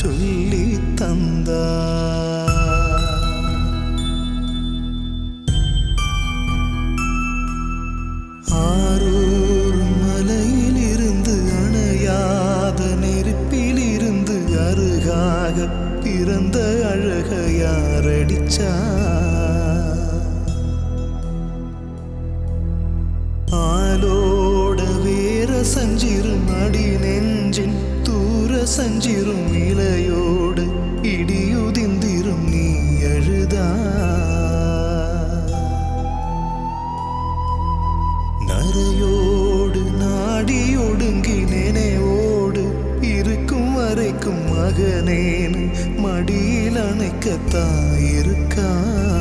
சொல்லி தந்தா ஆரூர் மலையில் இருந்து அணையாத நெருப்பில் இருந்து அருகாக பிறந்த அழக யாரடிச்சா ஆலோட வேற சஞ்சிரும் அடி நெஞ்சின் தூர சஞ்சிரும் இலையோடு இடியுதிந்திரும் நீ அழுதா நரையோடு நாடி ஒடுங்கி நினைவோடு இருக்கும் வரைக்கும் மகனேன் மடியில் அணைக்கத்தாயிருக்கா